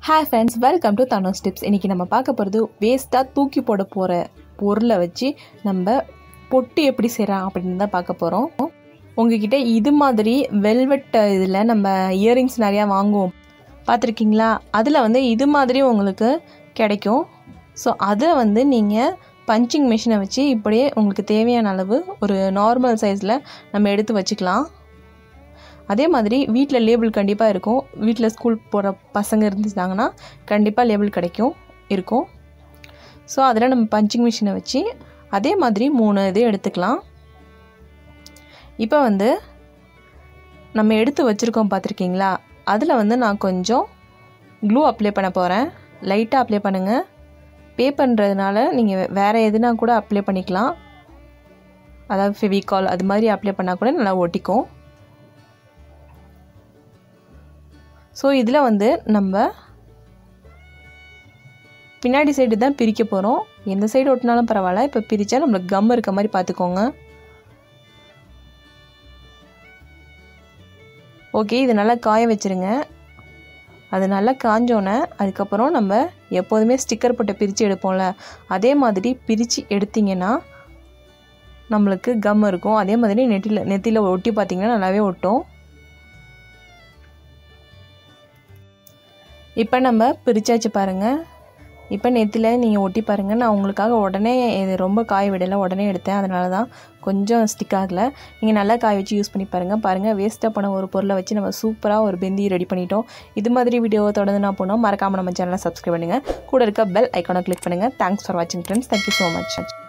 hi friends welcome to Thanos tips இன்றைக்கி நம்ம பார்க்க போகிறது வேஸ்ட்டாக தூக்கி போட போகிற பொருளை வச்சு நம்ம பொட்டு எப்படி செய்கிறோம் அப்படின்னு தான் பார்க்க போகிறோம் உங்ககிட்ட இது மாதிரி வெல்வெட் இதில் நம்ம இயரிங்ஸ் நிறையா வாங்குவோம் பார்த்துருக்கீங்களா அதில் வந்து இது மாதிரி உங்களுக்கு கிடைக்கும் ஸோ அதை வந்து நீங்கள் பஞ்சிங் மிஷினை வச்சு இப்படியே உங்களுக்கு தேவையான அளவு ஒரு நார்மல் சைஸில் நம்ம எடுத்து வச்சுக்கலாம் அதே மாதிரி வீட்டில் லேபிள் கண்டிப்பாக இருக்கும் வீட்டில் ஸ்கூல் போகிற பசங்க இருந்துட்டாங்கன்னா கண்டிப்பாக லேபிள் கிடைக்கும் இருக்கும் ஸோ அதில் நம்ம பஞ்சிங் மிஷினை வச்சு அதே மாதிரி மூணு இது எடுத்துக்கலாம் இப்போ வந்து நம்ம எடுத்து வச்சுருக்கோம் பார்த்துருக்கீங்களா அதில் வந்து நான் கொஞ்சம் க்ளூ அப்ளை பண்ண போகிறேன் லைட்டாக அப்ளை பண்ணுங்கள் பே பண்ணுறதுனால நீங்கள் வேறு எதுனா கூட அப்ளை பண்ணிக்கலாம் அதாவது ஃபெவிகால் அது மாதிரி அப்ளை பண்ணால் கூட நல்லா ஒட்டிக்கும் ஸோ இதில் வந்து நம்ம பின்னாடி சைடு தான் பிரிக்க போகிறோம் எந்த சைடு ஒட்டினாலும் பரவாயில்ல இப்போ பிரித்தா நம்மளுக்கு கம் இருக்க மாதிரி பார்த்துக்கோங்க ஓகே இது நல்லா காய வச்சுருங்க அது நல்லா காஞ்சோன்னே அதுக்கப்புறம் நம்ம எப்போதுமே ஸ்டிக்கர் போட்டு பிரித்து எடுப்போம்ல அதே மாதிரி பிரித்து எடுத்திங்கன்னா நம்மளுக்கு கம் இருக்கும் அதே மாதிரி நெட்டியில் நெத்தியில் ஒட்டி பார்த்திங்கன்னா நல்லாவே ஒட்டும் இப்போ நம்ம பிரித்தாச்சு பாருங்கள் இப்போ நெத்தியில் நீங்கள் ஒட்டி பாருங்கள் நான் உங்களுக்காக உடனே இது ரொம்ப காய விடலை உடனே எடுத்தேன் அதனால தான் கொஞ்சம் ஸ்டிக் ஆகலை நீங்கள் நல்லா காய வச்சு யூஸ் பண்ணி பாருங்கள் பாருங்கள் வேஸ்ட்டாக பண்ண ஒரு பொருளை வச்சு நம்ம சூப்பராக ஒரு பெந்தி ரெடி பண்ணிட்டோம் இது மாதிரி வீடியோவை தொடர்ந்து நான் போனோம் மறக்காமல் நம்ம சேனலை சப்ஸ்கிரைப் பண்ணுங்கள் கூட இருக்க பெல் ஐக்கானை கிளிக் பண்ணுங்கள் தேங்க்ஸ் ஃபார் வாட்சிங் ஃப்ரெண்ட்ஸ் தேங்க்யூ ஸோ மச்